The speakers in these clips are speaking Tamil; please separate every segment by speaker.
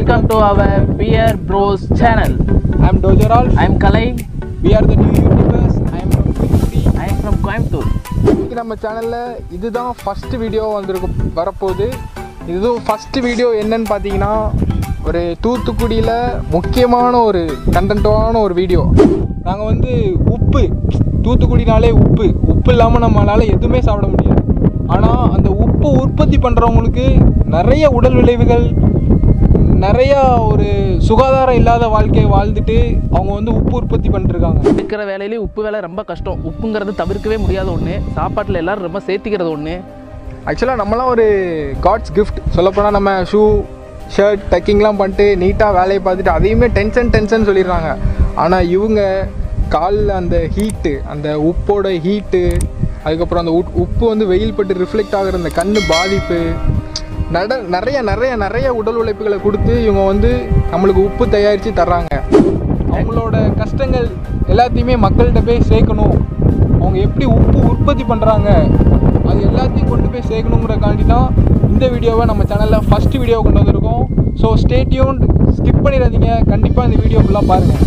Speaker 1: Welcome to our Beer Bros channel.
Speaker 2: I'm Dojaral.
Speaker 1: I am Kalai.
Speaker 2: We are the new YouTubers. I am from Tripoli.
Speaker 1: I am from Coimbatore.
Speaker 2: இன்னைக்கு நம்ம சேனலில் இதுதான் ஃபஸ்ட்டு வீடியோ வந்திருக்கு வரப்போகுது இதுவும் ஃபஸ்ட்டு வீடியோ என்னன்னு பார்த்தீங்கன்னா ஒரு தூத்துக்குடியில் முக்கியமான ஒரு கண்டென்ட்டான ஒரு வீடியோ நாங்கள் வந்து உப்பு தூத்துக்குடினாலே உப்பு உப்பு இல்லாமல் நம்மளால் எதுவுமே சாப்பிட முடியாது ஆனால் அந்த உப்பு உற்பத்தி பண்ணுறவங்களுக்கு நிறைய உடல் விளைவுகள் நிறையா ஒரு சுகாதாரம் இல்லாத வாழ்க்கையை வாழ்ந்துட்டு அவங்க வந்து உப்பு உற்பத்தி பண்ணிருக்காங்க
Speaker 1: இருக்கிற வேலையிலே உப்பு வேலை ரொம்ப கஷ்டம் உப்புங்கிறது தவிர்க்கவே முடியாத ஒன்று சாப்பாட்டில் எல்லாரும் ரொம்ப சேர்த்திக்கிறது ஒன்று
Speaker 2: ஆக்சுவலாக நம்மலாம் ஒரு காட்ஸ் கிஃப்ட் சொல்லப்போனால் நம்ம ஷூ ஷர்ட் டக்கிங்லாம் பண்ணிட்டு நீட்டாக வேலையை பார்த்துட்டு அதையுமே டென்ஷன் டென்ஷன் சொல்லிடுறாங்க ஆனால் இவங்க காலில் அந்த ஹீட்டு அந்த உப்போட ஹீட்டு அதுக்கப்புறம் அந்த உப்- உப்பு வந்து வெயில் பட்டு ரிஃப்ளெக்ட் ஆகிற அந்த கண் பாதிப்பு நட நிறைய நிறைய நிறைய உடல் உழைப்புகளை கொடுத்து இவங்க வந்து நம்மளுக்கு உப்பு தயாரித்து தர்றாங்க அவங்களோட கஷ்டங்கள் எல்லாத்தையுமே மக்கள்கிட்ட போய் சேர்க்கணும் அவங்க எப்படி உப்பு உற்பத்தி பண்ணுறாங்க அது எல்லாத்தையும் கொண்டு போய் சேர்க்கணுங்கிறக்காண்டி தான் இந்த வீடியோவை நம்ம சேனலில் ஃபஸ்ட்டு வீடியோ கொண்டு வந்திருக்கோம் ஸோ ஸ்டேட்யூன் ஸ்கிப் பண்ணிடாதீங்க கண்டிப்பாக இந்த வீடியோ ஃபுல்லாக பாருங்கள்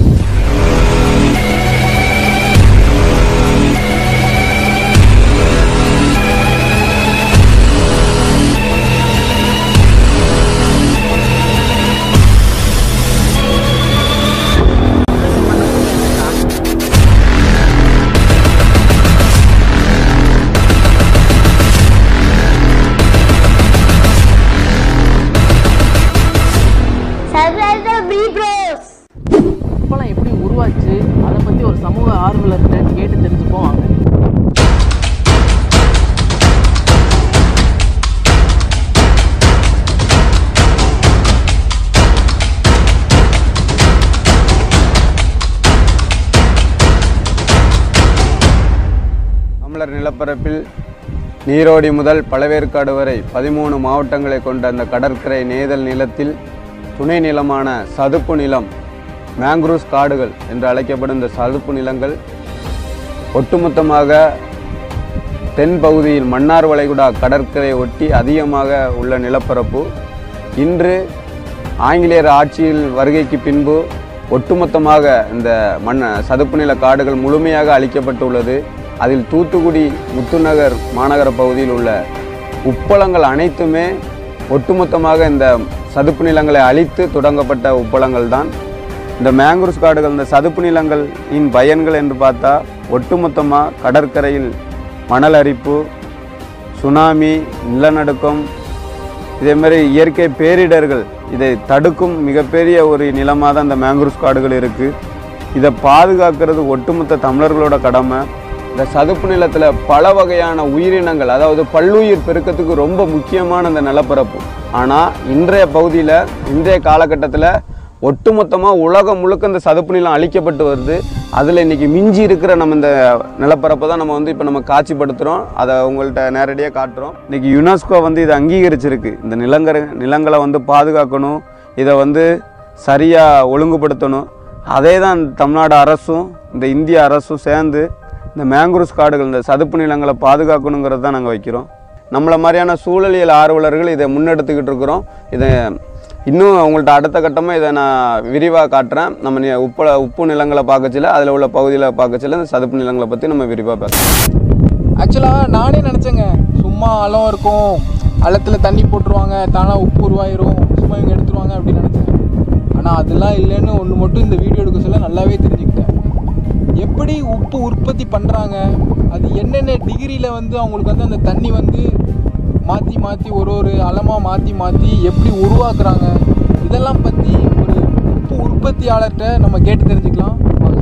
Speaker 3: Subscribe to B Bros.
Speaker 1: உப்பெல்லாம் எப்படி உருவாச்சு அதை பற்றி ஒரு சமூக ஆர்வலர்கிட்ட கேட்டு தெரிஞ்சுப்போம் வாங்க
Speaker 4: தமிழர் நிலப்பரப்பில் நீரோடி முதல் பழவேற்காடு வரை பதிமூணு மாவட்டங்களை கொண்ட அந்த கடற்கரை நேதல் நிலத்தில் துணை நிலமான சதுப்பு நிலம் மேங்க்ரூஸ் காடுகள் என்று அழைக்கப்படும் இந்த சதுப்பு நிலங்கள் ஒட்டுமொத்தமாக தென் பகுதியில் மன்னார் வளைகுடா கடற்கரையை ஒட்டி அதிகமாக உள்ள நிலப்பரப்பு இன்று ஆங்கிலேயர் ஆட்சியில் வருகைக்கு பின்பு ஒட்டுமொத்தமாக இந்த மண் சதுப்பு நில காடுகள் முழுமையாக அழிக்கப்பட்டுள்ளது அதில் தூத்துக்குடி முத்துநகர் மாநகர பகுதியில் உள்ள உப்பளங்கள் அனைத்துமே ஒட்டுமொத்தமாக இந்த சதுப்பு நிலங்களை அழித்து தொடங்கப்பட்ட உப்பளங்கள் தான் இந்த மேங்க்ரூஸ் காடுகள் இந்த சதுப்பு நிலங்களின் பயன்கள் என்று பார்த்தா ஒட்டுமொத்தமாக கடற்கரையில் மணல் அரிப்பு சுனாமி நிலநடுக்கம் இதே மாதிரி இயற்கை பேரிடர்கள் இதை தடுக்கும் மிகப்பெரிய ஒரு நிலமாக தான் இந்த மேங்க்ரூஸ் காடுகள் இருக்குது இதை பாதுகாக்கிறது ஒட்டுமொத்த தமிழர்களோட கடமை இந்த சதுப்பு நிலத்தில் பல வகையான உயிரினங்கள் அதாவது பல்லுயிர் பெருக்கத்துக்கு ரொம்ப முக்கியமான இந்த நிலப்பரப்பு ஆனால் இன்றைய பகுதியில் இன்றைய காலகட்டத்தில் ஒட்டுமொத்தமாக உலகம் முழுக்க இந்த சதுப்பு நிலம் அழிக்கப்பட்டு வருது அதில் இன்றைக்கி மிஞ்சி இருக்கிற நம்ம இந்த நிலப்பரப்பை தான் நம்ம வந்து இப்போ நம்ம காட்சிப்படுத்துகிறோம் அதை உங்கள்கிட்ட நேரடியாக காட்டுறோம் இன்றைக்கி யுனெஸ்கோ வந்து இதை அங்கீகரிச்சிருக்கு இந்த நிலங்கர நிலங்களை வந்து பாதுகாக்கணும் இதை வந்து சரியாக ஒழுங்குபடுத்தணும் அதே தான் தமிழ்நாடு அரசும் இந்த இந்திய அரசும் சேர்ந்து இந்த மேங்க்ரூஸ் காடுகள் இந்த சதுப்பு நிலங்களை பாதுகாக்கணுங்கிறது தான் நாங்கள் வைக்கிறோம் நம்மளை மாதிரியான சூழலியல் ஆர்வலர்கள் இதை முன்னெடுத்துக்கிட்டு இருக்கிறோம் இதை இன்னும் உங்கள்கிட்ட அடுத்த கட்டமாக இதை நான் விரிவாக காட்டுறேன் நம்ம நி- உப்பு உப்பு நிலங்களை பார்க்கச்சில அதில் உள்ள பகுதியில் பார்க்கச்சில இந்த சதுப்பு நிலங்களை பற்றி நம்ம விரிவாக பார்க்கலாம்
Speaker 2: ஆக்சுவலாக நானே நினச்சேங்க சும்மா அலம் இருக்கும் அலத்தில் தண்ணி போட்டுருவாங்க தானாக உப்பு உருவாயிரும் சும்மா இவங்க எடுத்துருவாங்க அப்படின்னு நினச்சேன் ஆனால் அதெல்லாம் இல்லைன்னு ஒன்று மட்டும் இந்த வீடியோ எடுக்க சொல்ல நல்லாவே தெரிஞ்சுக்கிட்டேன் எப்படி உப்பு உற்பத்தி பண்ணுறாங்க அது என்னென்ன டிகிரியில் வந்து அவங்களுக்கு வந்து அந்த தண்ணி வந்து மாற்றி மாற்றி ஒரு ஒரு அளமாக மாற்றி மாற்றி எப்படி உருவாக்குறாங்க இதெல்லாம் பற்றி ஒரு உப்பு உற்பத்தியாளர்கிட்ட நம்ம கேட்டு தெரிஞ்சுக்கலாம் வாங்க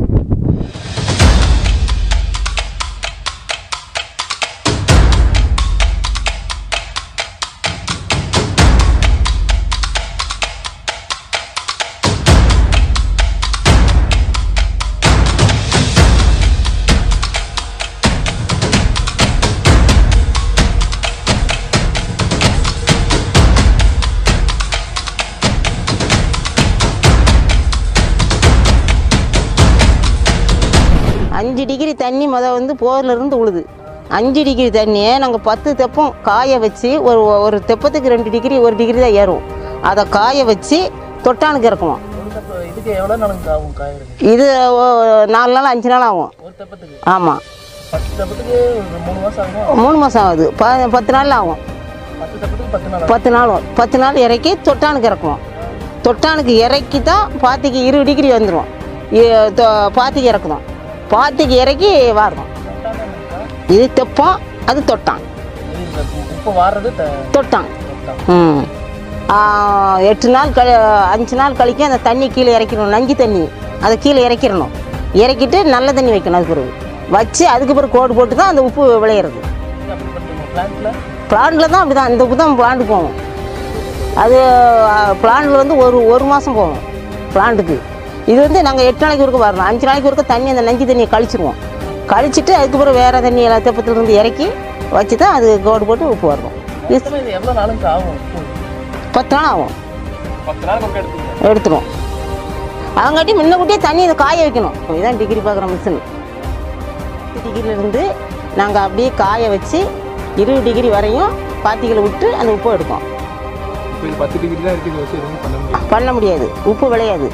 Speaker 5: அஞ்சு டிகிரி தண்ணி முத வந்து போர்ல இருந்து உழுது அஞ்சு டிகிரி தண்ணியை நாங்கள் பத்து தெப்பம் காய வச்சு ஒரு ஒரு தெப்பத்துக்கு ரெண்டு டிகிரி ஒரு டிகிரி தான் ஏறும் அதை காய வச்சு தொட்டானுக்கு இறக்குவோம்
Speaker 1: ஒரு தப்பு இதுக்கு எவ்வளோ நாளுங்க ஆகும் காயிறது
Speaker 5: இது ஓ- நாலு நாள் அஞ்சு நாள் ஆகும்
Speaker 1: ஒரு தப்பத்துக்கு
Speaker 5: ஆமாம்
Speaker 1: பத்து தப்பத்துக்கு ஒரு மூணு மாதம் ஆகும்
Speaker 5: மூணு மாதம் ஆகுது ப பத்து நாள் ஆகும்
Speaker 1: பத்து தப்பத்துக்கு பத்து நாள்
Speaker 5: பத்து நாள் வரும். பத்து நாள் இறக்கி தொட்டானுக்கு இறக்குவோம் தொட்டானுக்கு இறக்கி தான் பாத்திக்கு இருபது டிகிரி வந்துடும் பாத்திக்கு இறக்குறோம் பாத்திக்கு இறக்கி வாடுறோம் இது தெப்பம் அது தொட்டான்
Speaker 1: இந்த உப்பு வாடுறது த-
Speaker 5: தொட்டான்
Speaker 1: தொட்டான்.
Speaker 5: ம் ஆ, எட்டு நாள் கழி அஞ்சு நாள் கழிக்க அந்த தண்ணி கீழே இறக்கிடணும் நஞ்சு தண்ணி அதை கீழே இறக்கிடணும் இறக்கிட்டு நல்ல தண்ணி வைக்கணும் அதுக்கு பிறகு வச்சு அதுக்கு பிறகு கோடு போட்டு தான் அந்த உப்பு விளையிறது
Speaker 1: நீங்க அப்படி பண்ணுறீங்க பிளான்ட்டில்
Speaker 5: பிளான்ட்டில் தான் அப்படி தான் இந்த உப்பு தான் பிளான்ட்டு போகும் அது பிளான்ட்டில் வந்து ஒரு ஒரு மாதம் போகும் பிளான்ட்டுக்கு இது வந்து நாங்கள் எட்டு நாளைக்கு ஒருக்க வரணும் அஞ்சு நாளைக்கு ஒருக்க தண்ணி அந்த நஞ்சு தண்ணியை கழிச்சிருவோம் கழிச்சிட்டு அதுக்கப்புறம் வேறு தண்ணி எல்லாம் தெப்பத்துலேருந்து இறக்கி வச்சு தான் அது கோடு போட்டு உப்பு வரணும் இது
Speaker 1: மொத்தமா இது எவ்வளோ நாளுங்க ஆகும் உப்பு
Speaker 5: பத்து நாள் ஆகும்
Speaker 1: பத்து நாள் கொண்டு எடுத்துங்க
Speaker 5: எடுத்துரும் அவங்காட்டி முன்னக்கூட்டியே தண்ணி இதை காய வைக்கணும் இதுதான் டிகிரி பார்க்குற மிஷின் டிகிரியிலேருந்து நாங்கள் அப்படியே காய வச்சு இருபது டிகிரி வரையும் பாத்திகளை விட்டு அந்த உப்பை எடுப்போம்
Speaker 2: இப்போ இது பத்து டிகிரி தான் இருக்குது வச்சு எதுவும் பண்ண முடியாது
Speaker 5: பண்ண முடியாது உப்பு விளையாது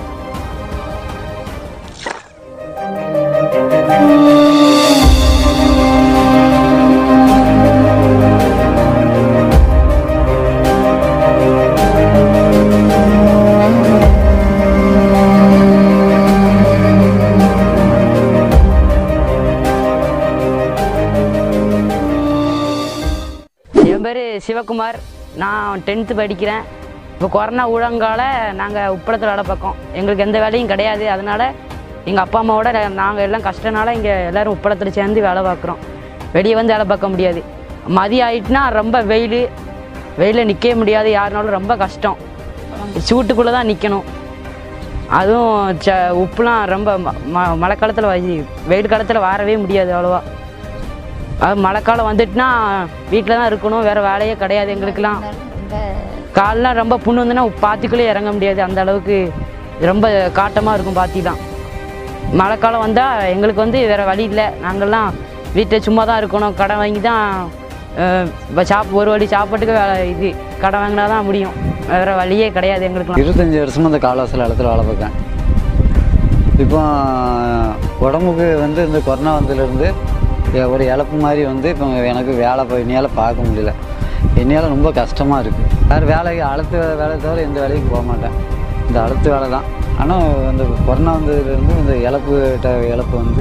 Speaker 6: என் பேர் சிவகுமார் நான் டென்த்து படிக்கிறேன் இப்போ கொரோனா ஊழங்கால நாங்கள் உப்பளத்தில் வேலை பார்க்கோம் எங்களுக்கு எந்த வேலையும் கிடையாது அதனால் எங்கள் அப்பா அம்மாவோட நாங்கள் எல்லாம் கஷ்டனால இங்கே எல்லோரும் உப்பளத்தில் சேர்ந்து வேலை பார்க்குறோம் வெளியே வந்து வேலை பார்க்க முடியாது மதியம் ஆயிட்டுனா ரொம்ப வெயில் வெயிலில் நிற்கவே முடியாது யாருனாலும் ரொம்ப கஷ்டம் சூட்டுக்குள்ளே தான் நிற்கணும் அதுவும் ச உப்புலாம் ரொம்ப ம ம- மழை காலத்தில் வெயில் காலத்தில் வரவே முடியாது அவ்வளோவா அது மழைக்காலம் வந்துட்டுனா வீட்டில் தான் இருக்கணும் வேறு வேலையே கிடையாது எங்களுக்கெல்லாம் கால்லாம் ரொம்ப புண்ணு வந்துன்னா பாத்திக்குள்ளே இறங்க முடியாது அந்த அளவுக்கு ரொம்ப காட்டமாக இருக்கும் பாத்திலாம் மழைக்காலம் வந்தால் எங்களுக்கு வந்து வேறு வழி இல்லை நாங்கள்லாம் வீட்டில் சும்மா தான் இருக்கணும் கடன் வாங்கி தான் அஹ், இப்ப சாப் ஒரு வழி சாப்பாட்டுக்கு வே- இது கடன் வாங்கினா தான் முடியும் வேறு வழியே கிடையாது எங்களுக்குலாம்
Speaker 7: இருபத்தஞ்சி வருஷமா இந்த காலவாசல் இடத்துல வேலை பார்க்கேன் இப்போ உடம்புக்கு வந்து இந்த கொரோனா வந்ததுலேருந்து ஒரு இழப்பு மாதிரி வந்து இப்போ எனக்கு வேலை போய் என்னால் பார்க்க முடியல என்னால் ரொம்ப கஷ்டமாக இருக்குது வேறு வேலைக்கு அழுத்து வேலை தவிர எந்த வேலைக்கும் போக மாட்டேன் இந்த அழுத்து வேலை தான் ஆனால் இந்த கொரோனா வந்ததுலேருந்து இந்த இழப்பு ட- இழப்பு வந்து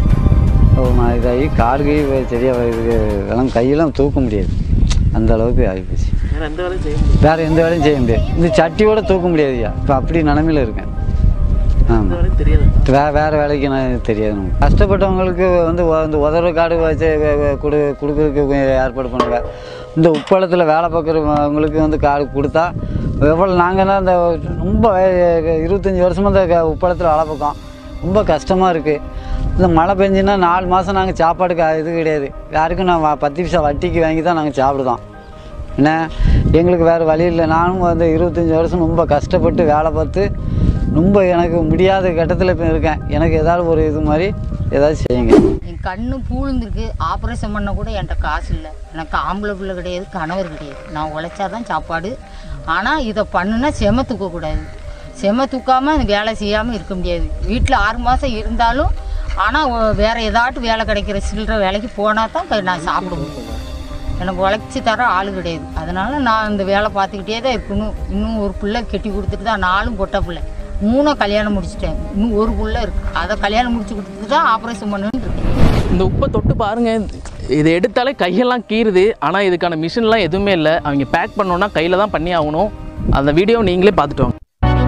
Speaker 7: ஒரு மாதிரி இதாகி கால் கை சரியாக இது எல்லாம் கையெல்லாம் தூக்க முடியாது அந்த அளவுக்கு ஆகிப்போச்சு
Speaker 1: வேறு எந்த வேலையும் செய்ய முடியாது
Speaker 7: வேற எந்த வேலையும் செய்ய முடியாது இந்த சட்டியோட தூக்க முடியாதுயா இப்போ அப்படி நிலமையில இருக்கேன்
Speaker 1: எந்த
Speaker 7: ஆமாம்
Speaker 1: வேலையும் தெரியாது
Speaker 7: வே வேறு வேலைக்கு நான் தெரியாது நமக்கு கஷ்டப்பட்டவங்களுக்கு வந்து ஒ- இந்த உதவி கார்டு வச்சு வெ- வெ- கொடு கொடுக்கறதுக்கு ஏற்பாடு பண்ணுங்க இந்த உப்பளத்தில் வேலை பார்க்குறவங்களுக்கு வந்து கார்டு கொடுத்தா எவ்வளோ நாங்கள்லாம் இந்த ரொம்ப வய- இருபத்தஞ்சி வருஷமாக இந்த க- உப்பளத்தில் வேலை பார்க்கோம் ரொம்ப கஷ்டமாக இருக்குது இந்த மழை பெஞ்சுன்னா நாலு மாதம் நாங்கள் சாப்பாடுக்கு இது கிடையாது யாருக்கும் நான் வ- பத்து பைசா வட்டிக்கு வாங்கி தான் நாங்கள் சாப்பிடுதோம் என்ன எங்களுக்கு வேறு வழி இல்லை நானும் வந்து இருபத்தஞ்சி வருஷம் ரொம்ப கஷ்டப்பட்டு வேலை பார்த்து ரொம்ப எனக்கு முடியாத கட்டத்தில் இப்போ இருக்கேன் எனக்கு ஏதாவது ஒரு இது மாதிரி ஏதாவது செய்யுங்க
Speaker 8: என் கண்ணு பூழுந்திருக்கு ஆப்ரேஷன் பண்ண கூட என்கிட்ட காசு இல்லை எனக்கு ஆம்பளை பிள்ளை கிடையாது கணவர் கிடையாது நான் உழைச்சாதான் சாப்பாடு ஆனால் இதை பண்ணுனா செம தூக்கக்கூடாது செம தூக்காமல் அந்த வேலை செய்யாமல் இருக்க முடியாது வீட்டில் ஆறு மாதம் இருந்தாலும் ஆனால் வேறு ஏதாட்டும் வேலை கிடைக்கிற சில்லற வேலைக்கு போனால் தான் போய் நான் சாப்பிட முடியும் எனக்கு உழைச்சி தர ஆள் கிடையாது அதனால் நான் இந்த வேலை பார்த்துக்கிட்டே தான் இருக்கணும் இன்னும் ஒரு பிள்ளை கெட்டி கொடுத்துட்டு தான் நாலும் பொட்டை பிள்ளை மூணும் கல்யாணம் முடிச்சிட்டேன் இன்னும் ஒரு பிள்ளை இருக்குது அதை கல்யாணம் முடிச்சு கொடுத்துட்டு தான் ஆப்ரேஷன் பண்ணுன்னு இருக்கேன்
Speaker 1: இந்த உப்பை தொட்டு பாருங்க இதை எடுத்தாலே கையெல்லாம் கீறுது ஆனால் இதுக்கான மிஷின்லாம் எதுவுமே இல்லை அவங்க பேக் பண்ணோன்னா கையில் தான் பண்ணி ஆகணும் அந்த வீடியோ நீங்களே பார்த்துட்டு வாங்க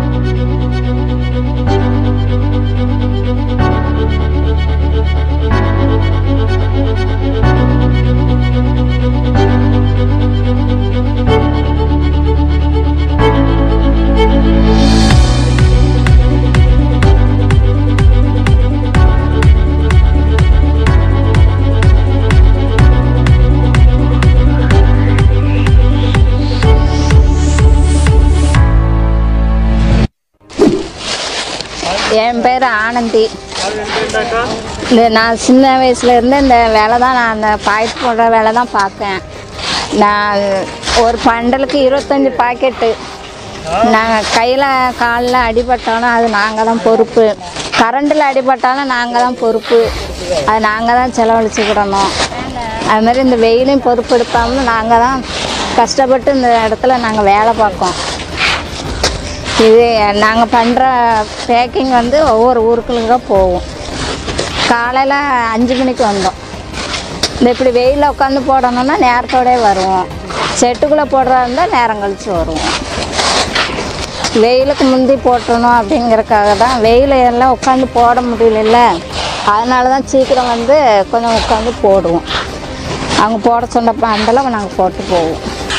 Speaker 9: என் பேர் ஆனந்தி இந்த நான் சின்ன வயசுல இருந்து இந்த வேலை தான் நான் அந்த பாக்கெட் போடுற வேலை தான் பார்க்கேன் நான் ஒரு பண்டலுக்கு இருபத்தஞ்சி பாக்கெட்டு நாங்கள் கையில் காலில் அடிபட்டாலும் அது நாங்கள் தான் பொறுப்பு கரண்டில் அடிபட்டாலும் நாங்கள் தான் பொறுப்பு அது நாங்கள் தான் செலவழிச்சுக்கிடணும் அது மாதிரி இந்த வெயிலையும் பொறுப்பெடுக்காமல் நாங்கள் தான் கஷ்டப்பட்டு இந்த இடத்துல நாங்கள் வேலை பார்க்கோம் இது நாங்கள் பண்ணுற பேக்கிங் வந்து ஒவ்வொரு ஊருக்குள்ள போகும் காலையில் அஞ்சு மணிக்கு வந்தோம் இந்த இப்படி வெயிலில் உட்காந்து போடணும்னா நேரத்தோடே வருவோம் செட்டுக்குள்ளே போடுறதா இருந்தால் நேரம் கழித்து வருவோம் வெயிலுக்கு முந்தி போட்டணும் அப்படிங்கிறக்காக தான் வெயில் எல்லாம் உட்காந்து போட முடியல அதனால தான் சீக்கிரம் வந்து கொஞ்சம் உட்காந்து போடுவோம் அவங்க போட சொன்னப்போ அந்தளவு நாங்கள் போட்டு போவோம்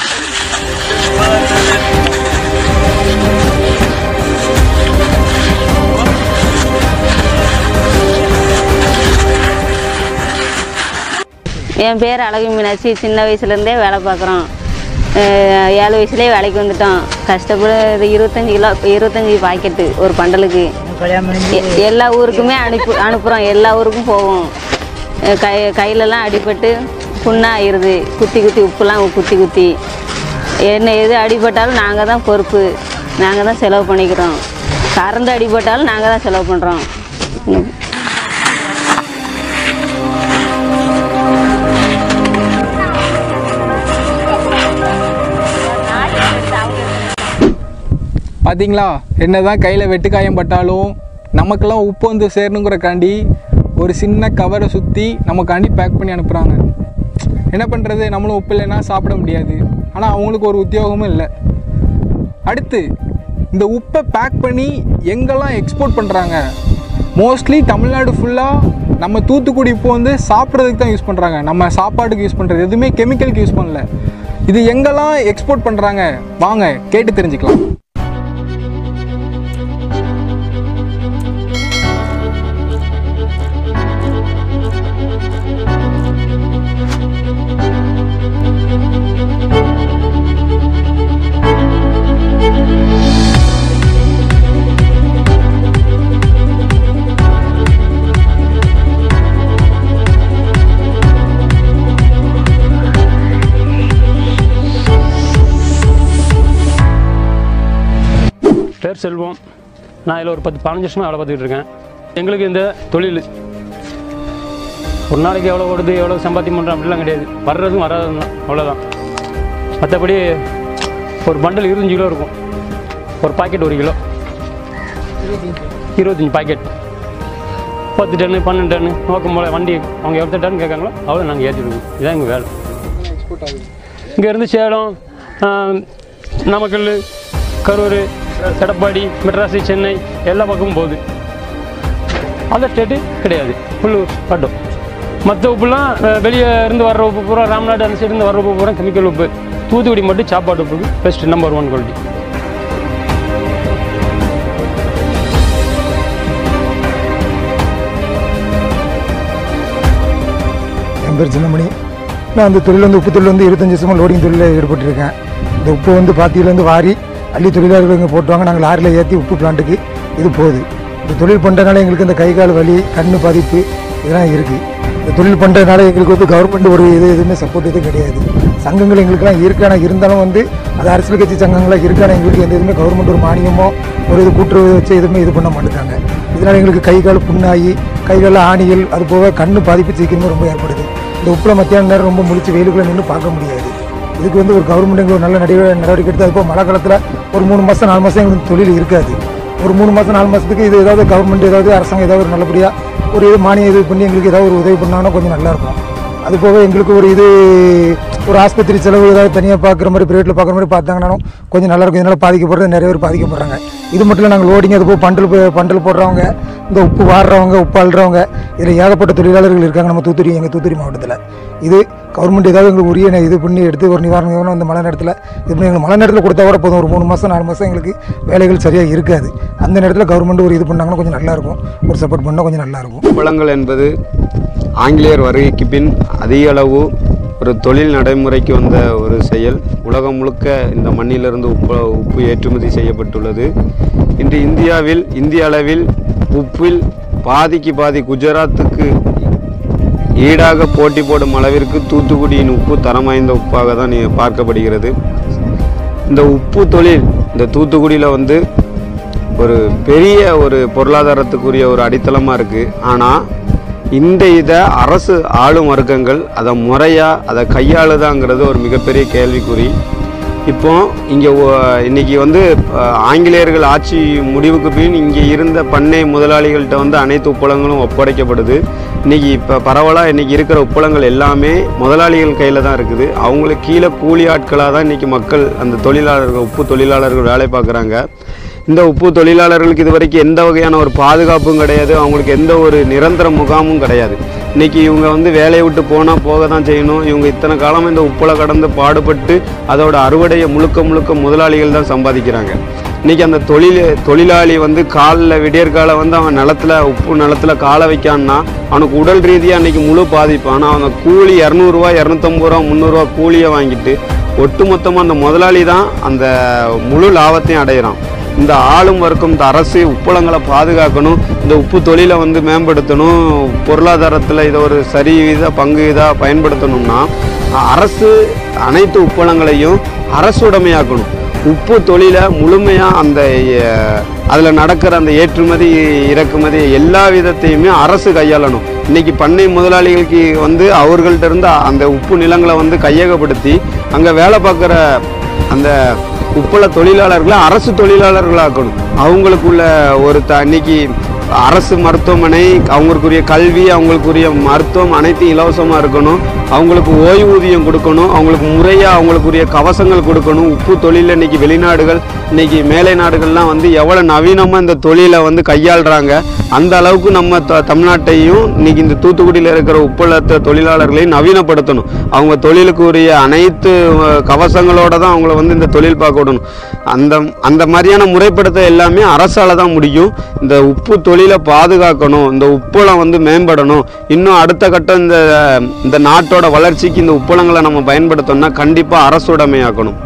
Speaker 10: என் பேர் அழகு மீனாட்சி சின்ன வயசுலேருந்தே வேலை பார்க்குறோம் அஹ் ஏழு வயசுலேயே வேலைக்கு வந்துட்டோம் கஷ்டப்பட்டு இருபத்தஞ்சி கிலோ இருபத்தஞ்சி பாக்கெட்டு ஒரு பண்டலுக்கு எ- எல்லா ஊருக்குமே அனுப்பி அனுப்புகிறோம் எல்லா ஊருக்கும் போவோம் அஹ் கை கையிலலாம் அடிபட்டு புண்ணாக ஆயிடுது குத்தி குத்தி உப்புலாம் குத்தி குத்தி என்ன எது அடிபட்டாலும் நாங்கள் தான் பொறுப்பு நாங்கள் தான் செலவு பண்ணிக்கிறோம் கறந்து அடிபட்டாலும் நாங்கள் தான் செலவு பண்ணுறோம்
Speaker 2: பார்த்தீங்களா என்னதான் கையில் வெட்டுக்காயம் பட்டாலும் நமக்கெல்லாம் உப்பு வந்து சேரணுங்கிறக்காண்டி ஒரு சின்ன கவரை சுற்றி நமக்காண்டி பேக் பண்ணி அனுப்புகிறாங்க என்ன பண்ணுறது நம்மளும் உப்பு இல்லைன்னா சாப்பிட முடியாது ஆனால் அவங்களுக்கு ஒரு உத்தியோகமும் இல்லை அடுத்து இந்த உப்பை பேக் பண்ணி எங்கெல்லாம் எக்ஸ்போர்ட் பண்ணுறாங்க மோஸ்ட்லி தமிழ்நாடு ஃபுல்லாக நம்ம தூத்துக்குடி உப்பு வந்து சாப்பிட்றதுக்கு தான் யூஸ் பண்ணுறாங்க நம்ம சாப்பாட்டுக்கு யூஸ் பண்ணுறது எதுவுமே கெமிக்கலுக்கு யூஸ் பண்ணல இது எங்கெல்லாம் எக்ஸ்போர்ட் பண்ணுறாங்க வாங்க கேட்டு தெரிஞ்சுக்கலாம்
Speaker 11: பேர் செல்வம் நான் இதில் ஒரு பத்து பதினஞ்சு வருஷமாக வேலை பார்த்துக்கிட்டு இருக்கேன் எங்களுக்கு இந்த தொழில் ஒரு நாளைக்கு எவ்வளோ ஓடுது எவ்வளோ சம்பாத்தியம் பண்ணுறோம் அப்படிலாம் கிடையாது வர்றதும் வராதும் தான் அவ்வளோதான் மற்றபடி ஒரு பண்டல் இருபத்தஞ்சி கிலோ இருக்கும் ஒரு பாக்கெட் ஒரு கிலோ இருபத்தஞ்சி பாக்கெட் பத்து டன்னு பன்னெண்டு டன்னு நோக்கம் போல் வண்டி அவங்க எவ்வளோ டன் கேட்காங்களோ அவ்வளோ நாங்கள் ஏற்றிடுவோம் இதுதான் எங்கள் வேலை இங்கேருந்து சேலம் ஆஹ், நாமக்கல் கரூர் எடப்பாடி மெட்ராஸு சென்னை எல்லா பக்கமும் போகுது அதர் ஸ்டேட்டு கிடையாது உள்ளூர் மட்டும் மற்ற உப்புலாம் அஹ், வெளியே இருந்து வர்ற உப்பு பூரா ராம்நாடு அந்த சைடு இருந்து வர்ற உப்பு பூரா கெமிக்கல் உப்பு தூத்துக்குடி மட்டும் சாப்பாடு உப்புக்கு பெஸ்ட் நம்பர் ஒன் குவாலிட்டி
Speaker 12: என் பேர் சின்னமணி நான் அந்த தொழில் வந்து உப்பு தொழில் வந்து இருபத்தஞ்சி வருஷமாக லோடிங் தொழிலில் ஈடுபட்டிருக்கேன் இந்த உப்பு வந்து பாத்தியிலேருந்து வாரி அள்ளி தொழிலாளர்கள் இங்கே போட்டுவாங்க நாங்கள் லாரியில் ஏற்றி உப்பு பிளான்ட்டுக்கு இது போகுது இந்த தொழில் பண்ணுறதுனால எங்களுக்கு இந்த கை கால் வலி கண் பாதிப்பு இதெல்லாம் இருக்குது இந்த தொழில் பண்ணுறதுனால எங்களுக்கு வந்து கவர்மெண்ட் ஒரு இது எதுவுமே சப்போர்ட் எதுவும் கிடையாது சங்கங்கள் எங்களுக்கெல்லாம் இருக்கு ஆனால் இருந்தாலும் வந்து அது அரசியல் கட்சி சங்கங்களாக இருக்கு ஆனால் எங்களுக்கு எந்த இதுவுமே கவர்மெண்ட் ஒரு மானியமோ ஒரு இது கூட்டுறவு வச்சு எதுவுமே இது பண்ண மாட்டேங்காங்க இதனால் எங்களுக்கு கை கால் புண்ணாகி கை காலில் ஆணிகள் அது போக கண்ணு பாதிப்பு சீக்கிரமே ரொம்ப ஏற்படுது இந்த உப்பில் மத்தியான நேரம் ரொம்ப முழிச்சு வெயிலுக்குள்ளே நின்று பார்க்க முடியாது இதுக்கு வந்து ஒரு கவர்மெண்ட் எங்களுக்கு ஒரு நல்ல நடவடிக்கை நடவடிக்கை எடுத்து அது போக மழை காலத்தில் ஒரு மூணு மாதம் நாலு மாதம் எங்களுக்கு தொழில் இருக்காது ஒரு மூணு மாதம் நாலு மாதத்துக்கு இது ஏதாவது கவர்மெண்ட் ஏதாவது அரசாங்கம் ஏதாவது ஒரு நல்லபடியாக ஒரு இது மானியம் இது பண்ணி எங்களுக்கு ஏதாவது ஒரு உதவி பண்ணாங்கன்னா கொஞ்சம் நல்லாயிருக்கும் அது போக எங்களுக்கு ஒரு இது ஒரு ஆஸ்பத்திரி செலவு ஏதாவது தனியாக பார்க்குற மாதிரி ப்ரைவேட்டில் பார்க்குற மாதிரி பார்த்தாங்கன்னாலும் கொஞ்சம் நல்லா இருக்கும் இதனால் பாதிக்கப்படுறது நிறைய பேர் பாதிக்கப்படுறாங்க இது மட்டும் இல்லை நாங்கள் லோடிங் அது போக பண்டல் போ- பண்டல் போடுறவங்க இந்த உப்பு வாடுறவங்க உப்பு அள்ளுறவங்க இதில் ஏகப்பட்ட தொழிலாளர்கள் இருக்காங்க நம்ம தூத்துக்குடி எங்கள் தூத்துக்குடி மாவட்டத்தில் இது கவர்மெண்ட் ஏதாவது எங்களுக்கு உரிய ந- இது பண்ணி எடுத்து ஒரு நிவாரணம் நிவாரணம் இந்த மழை நேரத்தில் இது பண்ணி எங்களுக்கு மழை நேரத்தில் கொடுத்தா கூட போதும் ஒரு மூணு மாதம் நாலு மாதம் எங்களுக்கு வேலைகள் சரியாக இருக்காது அந்த நேரத்தில் கவர்மெண்ட் ஒரு இது பண்ணாங்கன்னா கொஞ்சம் நல்லாயிருக்கும் ஒரு சப்போர்ட் பண்ணால் கொஞ்சம் நல்லாயிருக்கும்
Speaker 4: வளங்கள் என்பது ஆங்கிலேயர் வருகைக்கு பின் அதிக அளவு ஒரு தொழில் நடைமுறைக்கு வந்த ஒரு செயல் உலகம் முழுக்க இந்த மண்ணிலிருந்து உப்பு உப்பு ஏற்றுமதி செய்யப்பட்டுள்ளது இன்று இந்தியாவில் இந்திய அளவில் உப்பில் பாதிக்கு பாதி குஜராத்துக்கு ஈடாக போட்டி போடும் அளவிற்கு தூத்துக்குடியின் உப்பு தரம் வாய்ந்த உப்பாக தான் இ- பார்க்கப்படுகிறது இந்த உப்பு தொழில் இந்த தூத்துக்குடியில் வந்து ஒரு பெரிய ஒரு பொருளாதாரத்துக்குரிய ஒரு அடித்தளமாக இருக்குது ஆனால் இந்த இதை அரசு ஆளும் வர்க்கங்கள் அதை முறையாக அதை கையாளுதாங்கிறது ஒரு மிகப்பெரிய கேள்விக்குறி இப்போ இங்கே இன்னைக்கு வந்து அஹ், ஆங்கிலேயர்கள் ஆட்சி முடிவுக்கு பின் இங்கே இருந்த பண்ணை முதலாளிகள்கிட்ட வந்து அனைத்து உப்பளங்களும் ஒப்படைக்கப்படுது இன்னைக்கு இப்போ பரவலாக இன்னைக்கு இருக்கிற உப்பளங்கள் எல்லாமே முதலாளிகள் கையில் தான் இருக்குது அவங்களுக்கு கீழே கூலி ஆட்களாக தான் இன்னைக்கு மக்கள் அந்த தொழிலாளர்கள் உப்பு தொழிலாளர்கள் வேலை பார்க்குறாங்க இந்த உப்பு தொழிலாளர்களுக்கு இது வரைக்கும் எந்த வகையான ஒரு பாதுகாப்பும் கிடையாது அவங்களுக்கு எந்த ஒரு நிரந்தர முகாமும் கிடையாது இன்னைக்கு இவங்க வந்து வேலையை விட்டு போனால் போக தான் செய்யணும் இவங்க இத்தனை காலம் இந்த உப்புல கடந்து பாடுபட்டு அதோட அறுவடையை முழுக்க முழுக்க முதலாளிகள் தான் சம்பாதிக்கிறாங்க இன்னைக்கு அந்த தொழில் தொழிலாளி வந்து காலில் விடியற்கால வந்து அவன் நிலத்துல உப்பு நிலத்துல காலை வைக்கான்னா அவனுக்கு உடல் ரீதியாக அன்னைக்கு முழு பாதிப்பு ஆனால் அவங்க கூலி இரநூறுவா இரநூத்தம்பது ரூபா முந்நூறுரூவா கூலியை வாங்கிட்டு ஒட்டுமொத்தமாக அந்த முதலாளி தான் அந்த முழு லாபத்தையும் அடையிறான் இந்த ஆளும் வர்க்கம் இந்த அரசு உப்பளங்களை பாதுகாக்கணும் இந்த உப்பு தொழிலை வந்து மேம்படுத்தணும் பொருளாதாரத்தில் இதை ஒரு சரி வித பங்கு இதாக பயன்படுத்தணும்னா அரசு அனைத்து உப்பளங்களையும் அரசுடைமையாக்கணும் உப்பு தொழிலை முழுமையாக அந்த அதில் நடக்கிற அந்த ஏற்றுமதி இறக்குமதி எல்லா விதத்தையுமே அரசு கையாளணும் இன்னைக்கு பண்ணை முதலாளிகளுக்கு வந்து அவர்கள்ட்ட இருந்து அந்த உப்பு நிலங்களை வந்து கையகப்படுத்தி அங்கே வேலை பார்க்குற அந்த உப்பள தொழிலாளர்களை அரசு தொழிலாளர்களாக்கணும் அவங்களுக்குள்ள ஒரு த இன்னைக்கு அரசு மருத்துவமனை அவங்களுக்குரிய கல்வி அவங்களுக்குரிய மருத்துவம் அனைத்தும் இலவசமாக இருக்கணும் அவங்களுக்கு ஓய்வூதியம் கொடுக்கணும் அவங்களுக்கு முறையாக அவங்களுக்குரிய கவசங்கள் கொடுக்கணும் உப்பு தொழிலில் இன்னைக்கு வெளிநாடுகள் இன்னைக்கு மேலை நாடுகள்லாம் வந்து எவ்வளோ நவீனமாக இந்த தொழிலை வந்து கையாளுறாங்க அந்த அளவுக்கு நம்ம த தமிழ்நாட்டையும் இன்னைக்கு இந்த தூத்துக்குடியில் இருக்கிற உப்பளத்த தொழிலாளர்களையும் நவீனப்படுத்தணும் அவங்க தொழிலுக்குரிய அனைத்து அஹ், கவசங்களோட தான் அவங்கள வந்து இந்த தொழில் பார்க்க விடணும் அந்த அந்த மாதிரியான முறைப்படுத்த எல்லாமே அரசால் தான் முடியும் இந்த உப்பு தொழிலை பாதுகாக்கணும் இந்த உப்பளம் வந்து மேம்படணும் இன்னும் அடுத்த கட்டம் இந்த இந்த நாட்டோட வளர்ச்சிக்கு இந்த உப்பளங்களை நம்ம பயன்படுத்தணும்னா கண்டிப்பாக அரசுடைமையாக்கணும்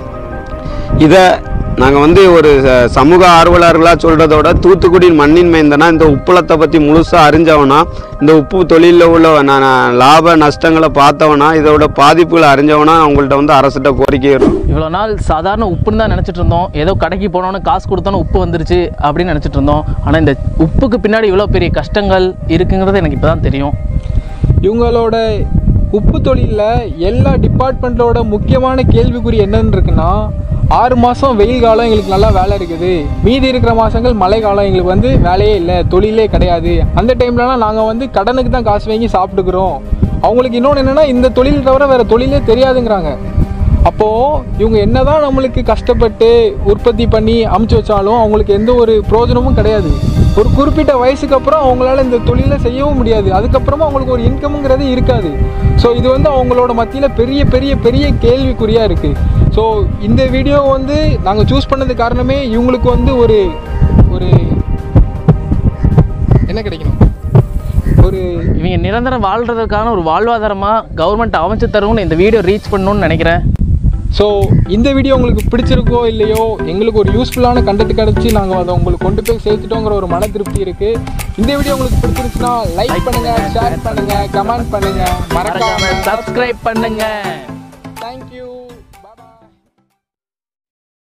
Speaker 4: இதை நாங்கள் வந்து ஒரு அஹ், சமூக ஆர்வலர்களாக சொல்கிறதோட தூத்துக்குடி மண்ணின் மைந்தனா இந்த உப்பளத்தை பற்றி முழுசாக அறிஞ்சவனா இந்த உப்பு தொழிலில் உள்ள ந- ந- லாப நஷ்டங்களை பார்த்தவனா இதோட பாதிப்புகளை அறிஞ்சவனா அவங்கள்ட்ட வந்து அரசிட்ட கோரிக்கை வரும்
Speaker 1: இவ்வளோ நாள் சாதாரண உப்புன்னு தான் நினச்சிட்டு இருந்தோம் ஏதோ கடைக்கு போனோன்னு காசு கொடுத்தோன்னு உப்பு வந்துருச்சு அப்படின்னு நினச்சிட்டு இருந்தோம் ஆனால் இந்த உப்புக்கு பின்னாடி இவ்வளோ பெரிய கஷ்டங்கள் இருக்குங்கிறது எனக்கு இப்போ தான் தெரியும்
Speaker 2: இவங்களோட உப்பு தொழிலில் எல்லா டிபார்ட்மெண்ட்டோட முக்கியமான கேள்விக்குறி என்னன்னு இருக்குன்னா ஆறு மாதம் வெயில் காலம் எங்களுக்கு நல்லா வேலை இருக்குது மீதி இருக்கிற மாதங்கள் மழை காலம் எங்களுக்கு வந்து வேலையே இல்லை தொழிலே கிடையாது அந்த டைம்லலாம் நாங்கள் வந்து கடனுக்கு தான் காசு வாங்கி சாப்பிட்டுக்கிறோம் அவங்களுக்கு இன்னொன்று என்னென்னா இந்த தொழில் தவிர வேறு தொழிலே தெரியாதுங்கிறாங்க அப்போது இவங்க என்னதான் நம்மளுக்கு கஷ்டப்பட்டு உற்பத்தி பண்ணி அமுச்சு வச்சாலும் அவங்களுக்கு எந்த ஒரு பிரயோஜனமும் கிடையாது ஒரு குறிப்பிட்ட வயசுக்கு அப்புறம் அவங்களால இந்த தொழிலை செய்யவும் முடியாது அதுக்கப்புறமா அவங்களுக்கு ஒரு இன்கம்ங்கிறது இருக்காது ஸோ இது வந்து அவங்களோட மத்தியில் பெரிய பெரிய பெரிய கேள்விக்குறியாக இருக்குது ஸோ இந்த வீடியோ வந்து நாங்கள் சூஸ் பண்ணது காரணமே இவங்களுக்கு வந்து ஒரு ஒரு என்ன கிடைக்கணும் ஒரு
Speaker 1: இவங்க நிரந்தரம் வாழ்கிறதுக்கான ஒரு வாழ்வாதாரமாக கவர்மெண்ட் அமைச்சு தரும்னு இந்த வீடியோ ரீச் பண்ணணும்னு நினைக்கிறேன்
Speaker 2: ஸோ இந்த வீடியோ உங்களுக்கு பிடிச்சிருக்கோ இல்லையோ எங்களுக்கு ஒரு யூஸ்ஃபுல்லான கண்டென்ட் கிடச்சி நாங்கள் அதை உங்களுக்கு கொண்டு போய் சேர்த்துட்டோங்கிற ஒரு மன திருப்தி இருக்குது இந்த வீடியோ உங்களுக்கு பிடிச்சிருச்சுன்னா லைக் பண்ணுங்கள் ஷேர் பண்ணுங்கள் கமெண்ட் பண்ணுங்கள் மறக்காம
Speaker 1: சப்ஸ்கிரைப் பண்ணுங்க